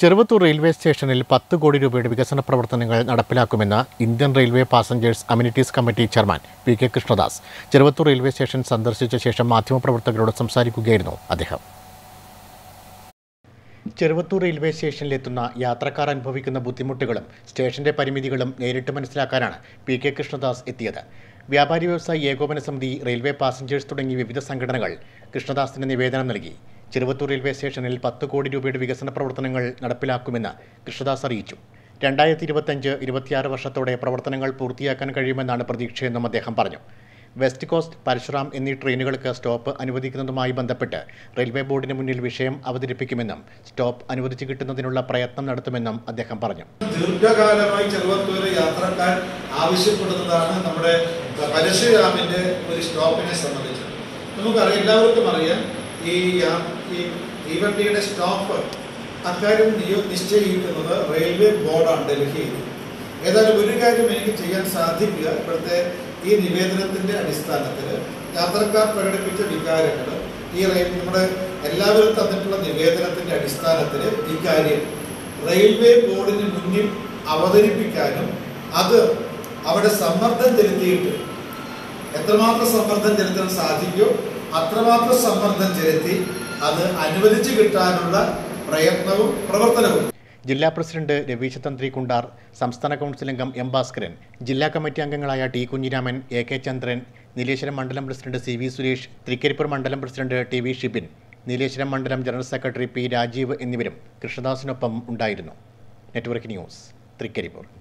Cheruvathur railway സ്റ്റേഷനിൽ പത്ത് കോടി രൂപയുടെ വികസന പ്രവർത്തനങ്ങൾ നടപ്പിലാക്കുമെന്ന് Indian railway passengers amenities committee chairman P K Krishnadas Cheruvathur railway station സന്ദർശിച്ച ശേഷം മാധ്യമപ്രവർത്തകരോട് സംസാരിക്കുകയായിരുന്നു അദ്ദേഹം ചെറുവത്തൂർ റെയിൽവേ സ്റ്റേഷനിലെത്തുന്ന യാത്രക്കാർ അനുഭവിക്കുന്ന ബുദ്ധിമുട്ടുകളും സ്റ്റേഷന്റെ പരിമിതികളും നേരിട്ട് മനസ്സിലാക്കാനാണ് പി കെ കൃഷ്ണദാസ് എത്തിയത് വ്യാപാരി വ്യവസായി ഏകോപന സമിതി റെയിൽവേ പാസഞ്ചേഴ്സ് തുടങ്ങിയ വിവിധ സംഘടനകൾ കൃഷ്ണദാസിന് നിവേദനം നൽകി ചെറുവത്തൂർ റെയിൽവേ സ്റ്റേഷനിൽ പത്ത് കോടി രൂപയുടെ വികസന പ്രവർത്തനങ്ങൾ നടപ്പിലാക്കുമെന്ന് കൃഷ്ണദാസ് അറിയിച്ചു രണ്ടായിരത്തി ഇരുപത്തഞ്ച് ഇരുപത്തിയാറ് വർഷത്തോടെ പ്രവർത്തനങ്ങൾ പൂർത്തിയാക്കാൻ കഴിയുമെന്നാണ് പ്രതീക്ഷയെന്നും അദ്ദേഹം പറഞ്ഞു വെസ്റ്റ് കോസ്റ്റ് പരശുറാം എന്നീ ട്രെയിനുകൾക്ക് സ്റ്റോപ്പ് അനുവദിക്കുന്നതുമായി ബന്ധപ്പെട്ട് റെയിൽവേ ബോർഡിന് മുന്നിൽ വിഷയം അവതരിപ്പിക്കുമെന്നും സ്റ്റോപ്പ് അനുവദിച്ചു കിട്ടുന്നതിനുള്ള പ്രയത്നം നടത്തുമെന്നും അദ്ദേഹം പറഞ്ഞു ദീർഘകാലമായി ചെറുവത്തൂര് യാത്രക്കാർ ആവശ്യപ്പെടുന്നതാണ് നമ്മുടെ പരശുരാമിന്റെ ഒരു സ്റ്റോപ്പിനെ സംബന്ധിച്ച് നമുക്കറിയാം എല്ലാവർക്കും അറിയാം ഈ യാ- ഈ തീവണ്ടിയുടെ സ്റ്റോപ്പ് അക്കാര്യം നിയോ- നിശ്ചയിക്കുന്നത് റെയിൽവേ ബോർഡാണ് ഡൽഹിയിൽ ഏതായാലും ഒരു കാര്യം എനിക്ക് ചെയ്യാൻ സാധിക്കുക ഇപ്പോഴത്തെ ഈ നിവേദനത്തിന്റെ അടിസ്ഥാനത്തിൽ യാത്രക്കാർ പ്രകടിപ്പിച്ച വികാരങ്ങൾ ഈ റെയിൽ നമ്മുടെ എല്ലാവരും തന്നിട്ടുള്ള നിവേദനത്തിന്റെ അടിസ്ഥാനത്തിൽ ഇക്കാര്യം റെയിൽവേ ബോർഡിന് മുന്നിൽ അവതരിപ്പിക്കാനും അത് അവിടെ സമ്മർദ്ദം ചെലുത്തിയിട്ട് എത്രമാത്രം സമ്മർദ്ദം ചെലുത്താൻ സാധിക്കോ അത്രമാത്രം സമ്മർദ്ദം ചെലുത്തി അത് അനുവദിച്ചു കിട്ടാനുള്ള പ്രയത്നവും പ്രവർത്തനവും ജില്ലാ പ്രസിഡന്റ് രവീശ തന്ത്രി കുണ്ടാർ സംസ്ഥാന കൗൺസിൽ അംഗം എം ഭാസ്കരൻ ജില്ലാ കമ്മിറ്റി അംഗങ്ങളായ T Kunhiraman A K Chandran Nileshwaram മണ്ഡലം president C V Suresh Thrikaripur മണ്ഡലം president T V Shibin Nileshwaram മണ്ഡലം ജനറൽ സെക്രട്ടറി പി രാജീവ് എന്നിവരും കൃഷ്ണദാസിനൊപ്പം ഉണ്ടായിരുന്നു നെറ്റ്വർക്ക് ന്യൂസ് തൃക്കരിപ്പൂർ